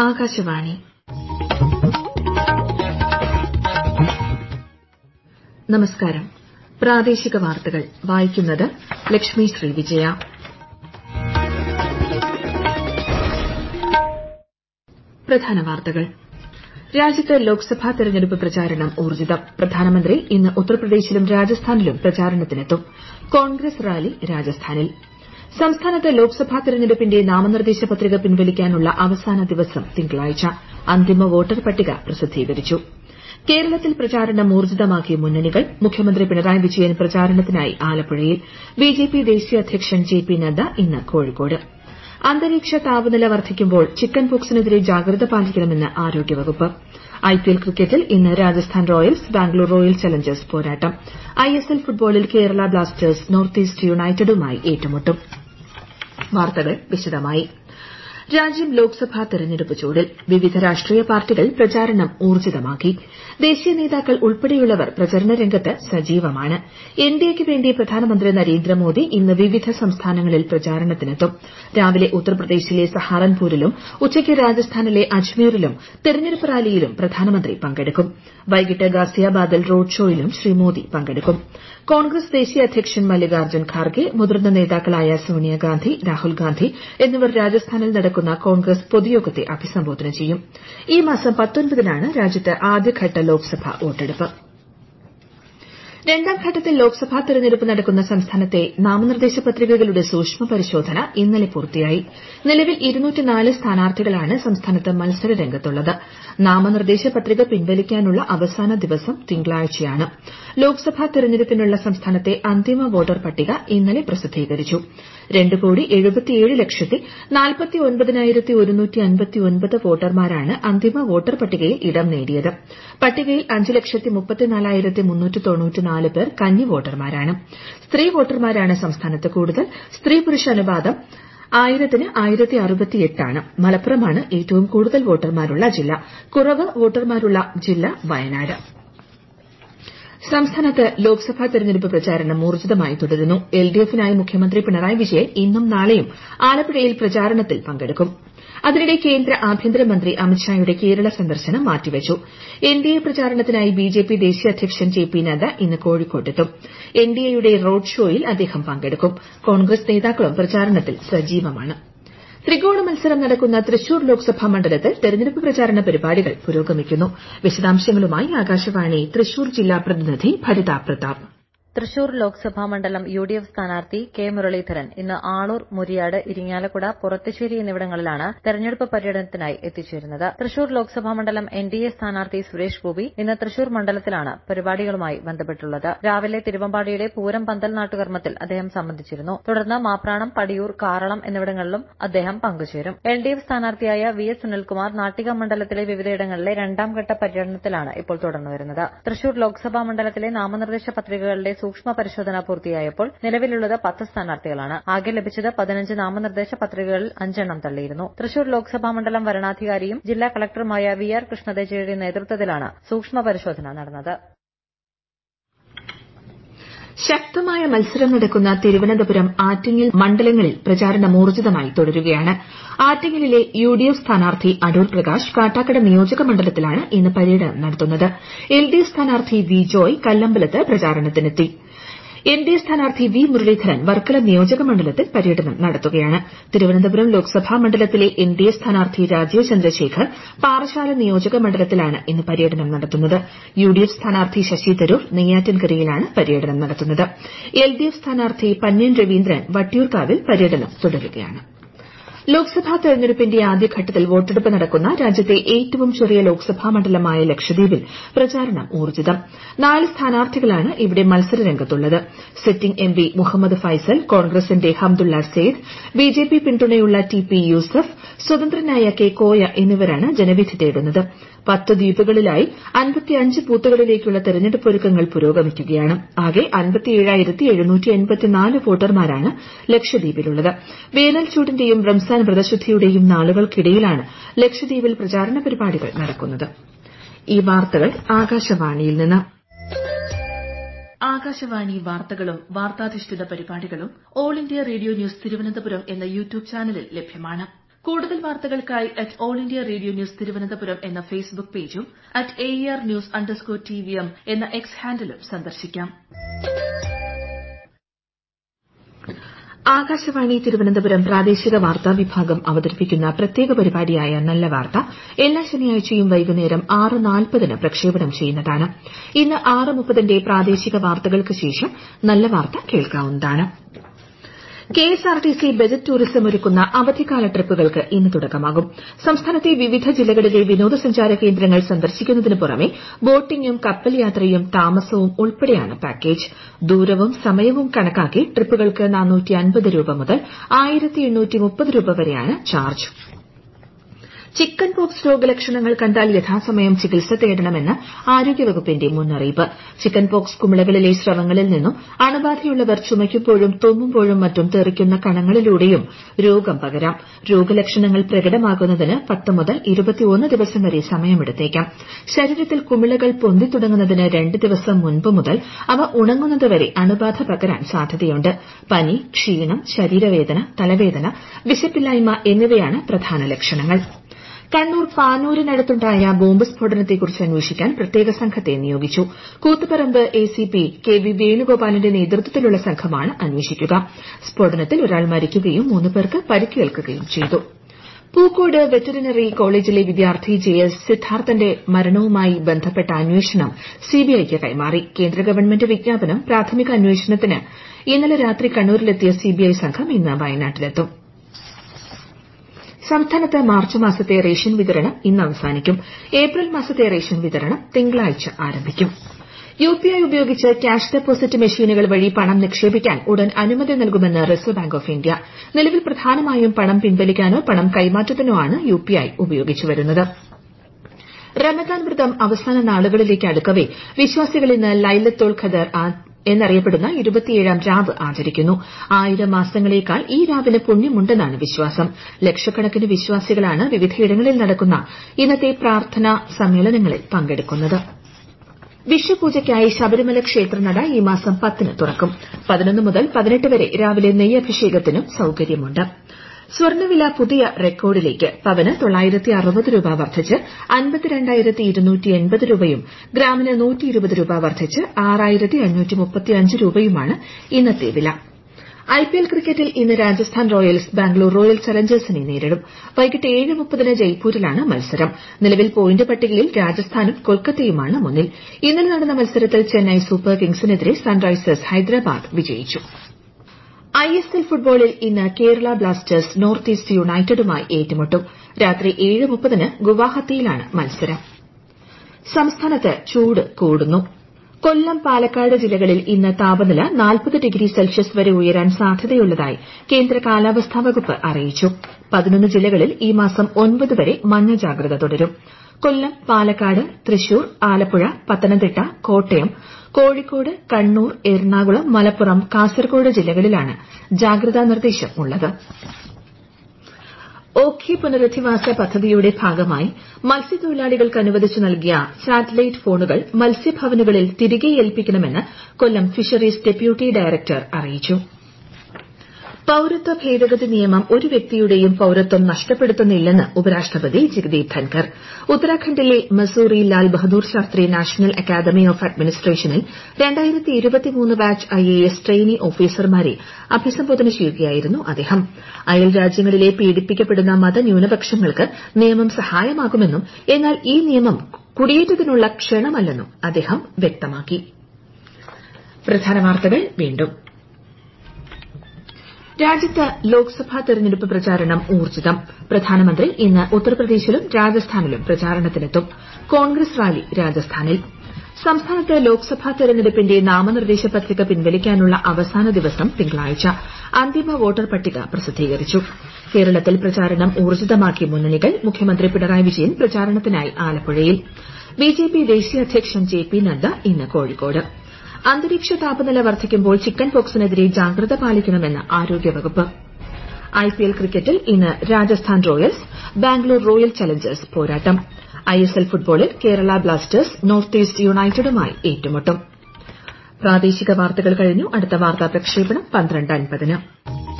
ആകാശവാണി നമസ്കാരം പ്രാദേശിക വാർത്തകൾ വായിക്കുന്നത് ലക്ഷ്മി ശ്രീ വിജയ പ്രധാന വാർത്തകൾ രാജ്യത്ത് ലോക്സഭാ തെരഞ്ഞെടുപ്പ് പ്രചാരണം ഊർജ്ജിതം പ്രധാനമന്ത്രി ഇന്ന് ഉത്തർപ്രദേശിലും രാജസ്ഥാനിലും പ്രചാരണത്തിനെത്തും കോൺഗ്രസ് റാലി രാജസ്ഥാനിൽ സംസ്ഥാനത്ത് ലോക്സഭാ തെരഞ്ഞെടുപ്പിന്റെ നാമനിർദ്ദേശ പത്രിക പിൻവലിക്കാനുള്ള അവസാന ദിവസം തിങ്കളാഴ്ച അന്തിമ വോട്ടർ പട്ടിക പ്രസിദ്ധീകരിച്ചു കേരളത്തിൽ പ്രചാരണം ഊർജ്ജിതമാക്കി മുന്നണികൾ മുഖ്യമന്ത്രി പിണറായി വിജയൻ പ്രചാരണത്തിനായി ആലപ്പുഴയിൽ ബിജെപി ദേശീയ അധ്യക്ഷൻ ജെ പി നദ്ദ ഇന്ന് കോഴിക്കോട് അന്തരീക്ഷ താപനില വർദ്ധിക്കുമ്പോൾ ചിക്കൻ പോക്സിനെതിരെ ജാഗ്രത പാലിക്കണമെന്ന് ആരോഗ്യവകുപ്പ് ഐപിഎൽ ക്രിക്കറ്റിൽ ഇന്ന് Rajasthan Royals Bangalore Royal Challengers പോരാട്ടം ഐഎസ്എൽ ഫുട്ബോളിൽ കേരള ബ്ലാസ്റ്റേഴ്സ് നോർത്ത് ഈസ്റ്റ് യുണൈറ്റഡുമായി ഏറ്റുമുട്ടും വാർത്തകൾ വിശദമായി രാജ്യം ലോക്സഭാ തെരഞ്ഞെടുപ്പ് ചൂടിൽ വിവിധ രാഷ്ട്രീയ പാർട്ടികൾ പ്രചാരണം ഊർജ്ജിതമാക്കി ദേശീയ നേതാക്കൾ ഉൾപ്പെടെയുള്ളവർ പ്രചരണ രംഗത്ത് സജീവമാണ് എൻഡിഎക്ക് വേണ്ടി പ്രധാനമന്ത്രി നരേന്ദ്രമോദി ഇന്ന് വിവിധ സംസ്ഥാനങ്ങളിൽ പ്രചാരണത്തിനെത്തും രാവിലെ ഉത്തർപ്രദേശിലെ സഹാറൻപൂരിലും ഉച്ചയ്ക്ക് രാജസ്ഥാനിലെ അജ്മീറിലും തെരഞ്ഞെടുപ്പ് റാലിയിലും പ്രധാനമന്ത്രി പങ്കെടുക്കും വൈകിട്ട് ഗാസിയാബാദിൽ റോഡ് ഷോയിലും ശ്രീ മോദി പങ്കെടുക്കും കോൺഗ്രസ് ദേശീയ അധ്യക്ഷൻ മല്ലികാർജ്ജുൻ ഖാർഗെ മുതിർന്ന നേതാക്കളായ സോണിയാഗാന്ധി രാഹുൽ ഗാന്ധി എന്നിവർ രാജസ്ഥാനിൽ നടക്കുന്ന കോൺഗ്രസ് പൊതുയോഗത്തെ അഭിസംബോധന ചെയ്യും ഈ മാസം പത്തൊൻപതിനാണ് രാജ്യത്ത് ആദ്യഘട്ട ലോക്സഭാ വോട്ടെടുപ്പ് രണ്ടാം ഘട്ടത്തിൽ ലോക്സഭാ തെരഞ്ഞെടുപ്പ് നടക്കുന്ന സംസ്ഥാനത്തെ നാമനിർദ്ദേശ പത്രികകളുടെ സൂക്ഷ്മ പരിശോധന ഇന്നലെ പൂർത്തിയായി നിലവിൽ സ്ഥാനാർത്ഥികളാണ് സംസ്ഥാനത്ത് മത്സര രംഗത്തുള്ളത് നാമനിർദ്ദേശ പത്രിക പിൻവലിക്കാനുള്ള അവസാന ദിവസം തിങ്കളാഴ്ചയാണ് ലോക്സഭാ തെരഞ്ഞെടുപ്പിനുള്ള സംസ്ഥാനത്തെ അന്തിമ വോട്ടർ പട്ടിക ഇന്നലെ പ്രസിദ്ധീകരിച്ചു രണ്ട് കോടി എഴുപത്തിയേഴ് ലക്ഷത്തി നാൽപ്പത്തി ഒൻപതിനായിരത്തി ഒരുന്നൂറ്റി അൻപത്തിയൊൻപത് വോട്ടർമാരാണ് അന്തിമ വോട്ടർ പട്ടികയിൽ ഇടം നേടിയത് പട്ടികയിൽ അഞ്ച് ലക്ഷത്തി മുപ്പത്തിനാലായിരത്തി മുന്നൂറ്റി തൊണ്ണൂറ്റിനാല് പേർ കന്നി വോട്ടർമാരാണ് സ്ത്രീ വോട്ടർമാരാണ് സംസ്ഥാനത്ത് കൂടുതൽ സ്ത്രീ പുരുഷ അനുപാതം ആയിരത്തിന് ആയിരത്തി അറുപത്തിയെട്ടാണ് മലപ്പുറമാണ് ഏറ്റവും കൂടുതൽ വോട്ടർമാരുള്ള ജില്ല കുറവ് വോട്ടർമാരുള്ള ജില്ല വയനാട് സംസ്ഥാനത്ത് ലോക്സഭാ തെരഞ്ഞെടുപ്പ് പ്രചാരണം ഊർജ്ജിതമായി തുടരുന്നു എൽഡിഎഫിനായി മുഖ്യമന്ത്രി പിണറായി വിജയൻ ഇന്നും നാളെയും ആലപ്പുഴയിൽ പ്രചാരണത്തിൽ പങ്കെടുക്കും അതിനിടെ കേന്ദ്ര ആഭ്യന്തരമന്ത്രി അമിത്ഷായുടെ കേരള സന്ദർശനം മാറ്റിവച്ചു എൻഡിഎ പ്രചാരണത്തിനായി ബിജെപി ദേശീയ അധ്യക്ഷൻ ജെ പി നദ്ദ ഇന്ന് കോഴിക്കോട്ടെത്തും എൻഡിഎയുടെ റോഡ് ഷോയിൽ അദ്ദേഹം പങ്കെടുക്കും കോൺഗ്രസ് നേതാക്കളും പ്രചാരണത്തിൽ സജീവമാണ് ത്രികോണ മത്സരം നടക്കുന്ന തൃശൂർ ലോക്സഭാ മണ്ഡലത്തിൽ തെരഞ്ഞെടുപ്പ് പ്രചാരണ പരിപാടികൾ പുരോഗമിക്കുന്നു വിശദാംശങ്ങളുമായി ആകാശവാണി തൃശൂർ ജില്ലാ പ്രതിനിധി ഭരിത പ്രതാപ് തൃശൂർ ലോക്സഭാ മണ്ഡലം യു ഡി എഫ് സ്ഥാനാർത്ഥി കെ മുരളീധരൻ ഇന്ന് ആളൂർ മുരിയാട് ഇരിങ്ങാലക്കുട പുറത്തുശ്ശേരി എന്നിവിടങ്ങളിലാണ് തെരഞ്ഞെടുപ്പ് പര്യടനത്തിനായി എത്തിച്ചേരുന്നത് തൃശൂർ ലോക്സഭാ മണ്ഡലം എൻ ഡി എ സ്ഥാനാർത്ഥി സുരേഷ് ഗോപി ഇന്ന് തൃശൂർ മണ്ഡലത്തിലാണ് പരിപാടികളുമായി ബന്ധപ്പെട്ടുള്ളത് രാവിലെ തിരുവമ്പാടിയുടെ പൂരം പന്തൽ നാട്ടുകർമ്മത്തിൽ അദ്ദേഹം സംബന്ധിച്ചിരുന്നു തുടർന്ന് മാപ്രാണം പടിയൂർ കാറളം എന്നിവിടങ്ങളിലും അദ്ദേഹം പങ്കുചേരും എൽ ഡി എഫ് സ്ഥാനാർത്ഥിയായ വി എസ് സുനിൽകുമാർ നാട്ടിക മണ്ഡലത്തിലെ വിവിധയിടങ്ങളിലെ രണ്ടാംഘട്ട പര്യടനത്തിലാണ് ഇപ്പോൾ തുടർന്നുവരുന്നത് തൃശൂർ ലോക്സഭാ മണ്ഡലത്തിലെ നാമനിർദ്ദേശ പത്രികകളുടെ സൂക്ഷ്മ പരിശോധന പൂർത്തിയായപ്പോൾ നിലവിലുള്ളത് പത്ത് സ്ഥാനാർത്ഥികളാണ് ആകെ ലഭിച്ചത് പതിനഞ്ച് നാമനിർദ്ദേശ പത്രികകളിൽ അഞ്ചെണ്ണം തള്ളിയിരുന്നു തൃശൂർ ലോക്സഭാ മണ്ഡലം വരണാധികാരിയും ജില്ലാ കളക്ടറുമായ വി ആർ കൃഷ്ണതേജയുടെ നേതൃത്വത്തിലാണ് സൂക്ഷ്മ പരിശോധന നടന്നത് ശക്തമായ മത്സരം നടക്കുന്ന തിരുവനന്തപുരം ആറ്റിങ്ങൽ മണ്ഡലങ്ങളിൽ പ്രചാരണം ഊർജ്ജിതമായി തുടരുകയാണ് ആറ്റിങ്ങലിലെ യു ഡി എഫ് സ്ഥാനാർത്ഥി അടൂർ പ്രകാശ് കാട്ടാക്കട നിയോജക മണ്ഡലത്തിലാണ് ഇന്ന് പര്യടനം നടത്തുന്നത് എൽ ഡി എഫ് സ്ഥാനാർത്ഥി വി ജോയ് കല്ലമ്പലത്ത് പ്രചാരണത്തിനെത്തി എൻ ഡി എ സ്ഥാനാർത്ഥി വി മുരളീധരൻ വർക്കല നിയോജക മണ്ഡലത്തിൽ പര്യടനം നടത്തുകയാണ് തിരുവനന്തപുരം ലോക്സഭാ മണ്ഡലത്തിലെ എൻ ഡി എ സ്ഥാനാർത്ഥി രാജീവ് ചന്ദ്രശേഖർ പാറശാല നിയോജക മണ്ഡലത്തിലാണ് ഇന്ന് പര്യടനം നടത്തുന്നത് യു ഡി എഫ് സ്ഥാനാർത്ഥി ശശി തരൂർ നെയ്യാറ്റിൻകരയിലാണ് പര്യടനം നടത്തുന്നത് എൽ ഡി എഫ് സ്ഥാനാർത്ഥി പന്ന്യൻ രവീന്ദ്രൻ വട്ടിയൂർക്കാവിൽ പര്യടനം തുടരുകയാണ് ലോക്സഭാ തെരഞ്ഞെടുപ്പിന്റെ ആദ്യഘട്ടത്തിൽ വോട്ടെടുപ്പ് നടക്കുന്ന രാജ്യത്തെ ഏറ്റവും ചെറിയ ലോക്സഭാ മണ്ഡലമായ ലക്ഷദ്വീപിൽ പ്രചാരണം ഊർജ്ജിതം നാല് സ്ഥാനാർത്ഥികളാണ് ഇവിടെ മത്സരരംഗത്തുള്ളത് സിറ്റിംഗ് എംപി മുഹമ്മദ് ഫൈസൽ കോൺഗ്രസിന്റെ ഹംദുള്ള സെയ്ദ് ബിജെപി പിന്തുണയുള്ള ടി പി യൂസഫ് സ്വതന്ത്രനായ കെ കോയ എന്നിവരാണ് ജനവിധി തേടുന്നത് പത്ത് ദ്വീപുകളിലായി അൻപത്തിയഞ്ച് ബൂത്തുകളിലേക്കുള്ള തെരഞ്ഞെടുപ്പ് ഒരുക്കങ്ങൾ പുരോഗമിക്കുകയാണ് ആകെ വോട്ടർമാരാണ് ലക്ഷദ്വീപിലുള്ളത് വേനൽ ചൂടിന്റെയും റംസാൻ വ്രതശുദ്ധിയുടെയും നാളുകൾക്കിടയിലാണ് ലക്ഷദ്വീപിൽ പ്രചാരണ പരിപാടികൾ നടക്കുന്നത് ഈ വാർത്തകൾ ആകാശവാണിയിൽ നിന്ന് ആകാശവാണി വാർത്തകളും വാർത്താധിഷ്ഠിത പരിപാടികളും All India Radio News Thiruvananthapuram എന്ന യൂട്യൂബ് ചാനലിൽ ലഭ്യമാണ് കൂടുതൽ വാർത്തകൾക്കായി at All India Radio News Thiruvananthapuram എന്ന ഫേസ്ബുക്ക് പേജും at A R news underscore T V M എന്ന എക്സ് ഹാൻഡിലും സന്ദർശിക്കാം ആകാശവാണി തിരുവനന്തപുരം പ്രാദേശിക വാർത്താ വിഭാഗം അവതരിപ്പിക്കുന്ന പ്രത്യേക പരിപാടിയായ നല്ല വാർത്ത എല്ലാ ശനിയാഴ്ചയും വൈകുന്നേരം ആറ് നാൽപ്പതിന് പ്രക്ഷേപണം ചെയ്യുന്നതാണ് ഇന്ന് ആറ് മുപ്പതിന്റെ പ്രാദേശിക വാർത്തകൾക്ക് ശേഷം നല്ല വാർത്ത കേൾക്കാവുന്നതാണ് കെഎസ്ആർടിസി ബജറ്റ് ടൂറിസം ഒരുക്കുന്ന അവധിക്കാല ട്രിപ്പുകൾക്ക് ഇന്ന് തുടക്കമാകും സംസ്ഥാനത്തെ വിവിധ ജില്ലകളിലെ വിനോദസഞ്ചാര കേന്ദ്രങ്ങൾ സന്ദർശിക്കുന്നതിന് പുറമെ ബോട്ടിംഗും കപ്പൽ യാത്രയും താമസവും ഉൾപ്പെടെയാണ് പാക്കേജ് ദൂരവും സമയവും കണക്കാക്കി ട്രിപ്പുകൾക്ക് രൂപ മുതൽ രൂപ വരെയാണ് ചാർജ് ചിക്കൻ പോക്സ് രോഗലക്ഷണങ്ങൾ കണ്ടാൽ യഥാസമയം ചികിത്സ തേടണമെന്ന് ആരോഗ്യവകുപ്പിന്റെ മുന്നറിയിപ്പ് ചിക്കൻ പോക്സ് കുമിളകളിലെ സ്രവങ്ങളിൽ നിന്നും അണുബാധയുള്ളവർ ചുമയ്ക്കുമ്പോഴും തുമ്മുമ്പോഴും മറ്റും തെറിക്കുന്ന കണങ്ങളിലൂടെയും രോഗം പകരാം രോഗലക്ഷണങ്ങൾ പ്രകടമാകുന്നതിന് പത്ത് മുതൽ ദിവസം വരെ സമയമെടുത്തേക്കാം ശരീരത്തിൽ കുമിളകൾ പൊന്തിത്തുടങ്ങുന്നതിന് രണ്ട് ദിവസം മുൻപ് മുതൽ അവ ഉണങ്ങുന്നതുവരെ അണുബാധ പകരാൻ സാധ്യതയുണ്ട് പനി ക്ഷീണം ശരീരവേദന തലവേദന വിശപ്പില്ലായ്മ എന്നിവയാണ് പ്രധാന ലക്ഷണങ്ങൾ കണ്ണൂർ പാനൂരിനടുത്തുണ്ടായ ബോംബ് സ്ഫോടനത്തെക്കുറിച്ച് അന്വേഷിക്കാൻ പ്രത്യേക സംഘത്തെ നിയോഗിച്ചു കൂത്തുപറമ്പ് എസിപി കെ വി വേണുഗോപാലിന്റെ നേതൃത്വത്തിലുള്ള സംഘമാണ് അന്വേഷിക്കുക സ്ഫോടനത്തിൽ ഒരാൾ മരിക്കുകയും മൂന്ന് പേർക്ക് പരിക്കേൽക്കുകയും ചെയ്തു പൂക്കോട് വെറ്ററിനറി കോളേജിലെ വിദ്യാർത്ഥി ജെ എസ് സിദ്ധാർത്ഥന്റെ മരണവുമായി ബന്ധപ്പെട്ട അന്വേഷണം സിബിഐക്ക് കൈമാറി കേന്ദ്ര ഗവൺമെന്റ് വിജ്ഞാപനം പ്രാഥമിക അന്വേഷണത്തിന് ഇന്നലെ രാത്രി കണ്ണൂരിലെത്തിയ സിബിഐ സംഘം ഇന്ന് വയനാട്ടിലെത്തും സംസ്ഥാനത്ത് മാർച്ച് മാസത്തെ റേഷൻ വിതരണം ഇന്ന് അവസാനിക്കും ഏപ്രിൽ മാസത്തെ റേഷൻ വിതരണം തിങ്കളാഴ്ച ആരംഭിക്കും യുപിഐ ഉപയോഗിച്ച് ക്യാഷ് ഡെപ്പോസിറ്റ് മെഷീനുകൾ വഴി പണം നിക്ഷേപിക്കാൻ ഉടൻ അനുമതി നൽകുമെന്ന് റിസർവ് ബാങ്ക് ഓഫ് ഇന്ത്യ നിലവിൽ പ്രധാനമായും പണം പിൻവലിക്കാനോ പണം കൈമാറ്റത്തിനോ ആണ് യുപിഐ ഉപയോഗിച്ചു വരുന്നത് റമദാൻ വ്രതം അവസാന നാളുകളിലേക്ക് അടുക്കവെ വിശ്വാസികൾ ഇന്ന് ലൈലത്തുൽ ഖദർ എന്നറിയപ്പെടുന്ന ഇരുപത്തിയേഴാം രാവ് ആചരിക്കുന്നു ആയിരം മാസങ്ങളേക്കാൾ ഈ രാവിന് പുണ്യമുണ്ടെന്നാണ് വിശ്വാസം ലക്ഷക്കണക്കിന് വിശ്വാസികളാണ് വിവിധയിടങ്ങളിൽ നടക്കുന്ന ഇന്നത്തെ പ്രാർത്ഥനാ സമ്മേളനങ്ങളിൽ പങ്കെടുക്കുന്നത് വിഷുപൂജയ്ക്കായി ശബരിമല ക്ഷേത്രനട ഈ മാസം പത്തിന് തുറക്കും പതിനൊന്ന് മുതൽ പതിനെട്ട് വരെ രാവിലെ നെയ്യഭിഷേകത്തിനും സൌകര്യമുണ്ട് സ്വർണ്ണവില പുതിയ റെക്കോർഡിലേക്ക് പവന് തൊള്ളായിരത്തി അറുപത് രൂപ വർദ്ധിച്ച് അൻപത്തിരണ്ടായിരത്തി ഇരുന്നൂറ്റി എൺപത് രൂപയും ഗ്രാമിന് നൂറ്റി ഇരുപത് രൂപ വർദ്ധിച്ച് ആറായിരത്തി അഞ്ഞൂറ്റി മുപ്പത്തിയഞ്ച് രൂപയുമാണ് ഇന്നത്തെ വില ഐപിഎൽ ക്രിക്കറ്റിൽ ഇന്ന് രാജസ്ഥാൻ റോയൽസ് ബാംഗ്ലൂർ റോയൽ ചലഞ്ചേഴ്സിനെ നേരിടും വൈകിട്ട് ഏഴ് മുപ്പതിന് ജയ്പൂരിലാണ് മത്സരം നിലവിൽ പോയിന്റ് പട്ടികയിൽ രാജസ്ഥാനും കൊൽക്കത്തയുമാണ് മുന്നിൽ ഇന്നലെ നടന്ന മത്സരത്തിൽ ചെന്നൈ സൂപ്പർ കിങ്സിനെതിരെ സൺറൈസേഴ്സ് ഹൈദരാബാദ് വിജയിച്ചു ഐഎസ്എൽ ഫുട്ബോളിൽ ഇന്ന് കേരള ബ്ലാസ്റ്റേഴ്സ് നോർത്ത് ഈസ്റ്റ് യുണൈറ്റഡുമായി ഏറ്റുമുട്ടും രാത്രി ഏഴ് മുപ്പതിന് ഗുവാഹത്തിയിലാണ് മത്സരം സംസ്ഥാനത്ത് ചൂട് കൂടുന്നു കൊല്ലം പാലക്കാട് ജില്ലകളിൽ ഇന്ന് താപനില നാൽപ്പത് ഡിഗ്രി സെൽഷ്യസ് വരെ ഉയരാൻ സാധ്യതയുള്ളതായി കേന്ദ്ര കാലാവസ്ഥാ വകുപ്പ് അറിയിച്ചു പതിനൊന്ന് ജില്ലകളിൽ ഈ മാസം ഒൻപത് വരെ മഞ്ഞ ജാഗ്രത തുടരും കൊല്ലം പാലക്കാട് തൃശൂർ ആലപ്പുഴ പത്തനംതിട്ട കോട്ടയം കോഴിക്കോട് കണ്ണൂർ എറണാകുളം മലപ്പുറം കാസർകോട് ജില്ലകളിലാണ് ജാഗ്രതാ നിർദ്ദേശം ഉള്ളത് ഓഖി പുനരധിവാസ പദ്ധതിയുടെ ഭാഗമായി മത്സ്യത്തൊഴിലാളികൾക്ക് അനുവദിച്ചു നൽകിയ സാറ്റലൈറ്റ് ഫോണുകൾ മത്സ്യഭവനുകളിൽ തിരികെ ഏൽപ്പിക്കണമെന്ന് കൊല്ലം ഫിഷറീസ് ഡെപ്യൂട്ടി ഡയറക്ടർ അറിയിച്ചു പൌരത്വ ഭേദഗതി നിയമം ഒരു വ്യക്തിയുടെയും പൌരത്വം നഷ്ടപ്പെടുത്തുന്നില്ലെന്ന് ഉപരാഷ്ട്രപതി ജഗദീപ് ധൻകർ ഉത്തരാഖണ്ഡിലെ Mussoorie Lal Bahadur Shastri National Academy of അഡ്മിനിസ്ട്രേഷനിൽ ബാച്ച് ഐഎഎസ് ട്രെയിനി ഓഫീസർമാരെ അഭിസംബോധന ചെയ്യുകയായിരുന്നു അദ്ദേഹം അയൽ രാജ്യങ്ങളിലെ പീഡിപ്പിക്കപ്പെടുന്ന മതന്യൂനപക്ഷങ്ങൾക്ക് നിയമം സഹായമാകുമെന്നും എന്നാൽ ഈ നിയമം കുടിയേറ്റത്തിനുള്ള ക്ഷണമല്ലെന്നും അദ്ദേഹം വ്യക്തമാക്കി രാജ്യത്ത് ലോക്സഭാ തെരഞ്ഞെടുപ്പ് പ്രചാരണം ഊർജ്ജിതം പ്രധാനമന്ത്രി ഇന്ന് ഉത്തർപ്രദേശിലും രാജസ്ഥാനിലും പ്രചാരണത്തിനെത്തും കോൺഗ്രസ് റാലി രാജസ്ഥാനിൽ സംസ്ഥാനത്ത് ലോക്സഭാ തെരഞ്ഞെടുപ്പിന്റെ നാമനിർദ്ദേശ പത്രിക പിൻവലിക്കാനുള്ള അവസാന ദിവസം തിങ്കളാഴ്ച അന്തിമ വോട്ടർ പട്ടിക പ്രസിദ്ധീകരിച്ചു കേരളത്തിൽ പ്രചാരണം ഊർജ്ജിതമാക്കി മുന്നണികൾ മുഖ്യമന്ത്രി പിണറായി വിജയൻ പ്രചാരണത്തിനായി ആലപ്പുഴയിൽ ബിജെപി ദേശീയ അധ്യക്ഷൻ ജെ പി നദ്ദ ഇന്ന് കോഴിക്കോട് അന്തരീക്ഷ താപനില വർദ്ധിക്കുമ്പോൾ ചിക്കൻ പോക്സിനെതിരെ ജാഗ്രത പാലിക്കണമെന്ന് ആരോഗ്യവകുപ്പ് ഐപിഎൽ ക്രിക്കറ്റിൽ ഇന്ന് Rajasthan Royals Bangalore Royal Challengers പോരാട്ടം ഐഎസ്എൽ ഫുട്ബോളിൽ കേരള ബ്ലാസ്റ്റേഴ്സ് നോർത്ത് ഈസ്റ്റ് യുണൈറ്റഡുമായി ഏറ്റുമുട്ടും പ്രാദേശിക വാർത്തകൾ കഴിഞ്ഞു അടുത്ത വാർത്താ പ്രക്ഷേപണം പന്ത്രണ്ട് അൻപതിന്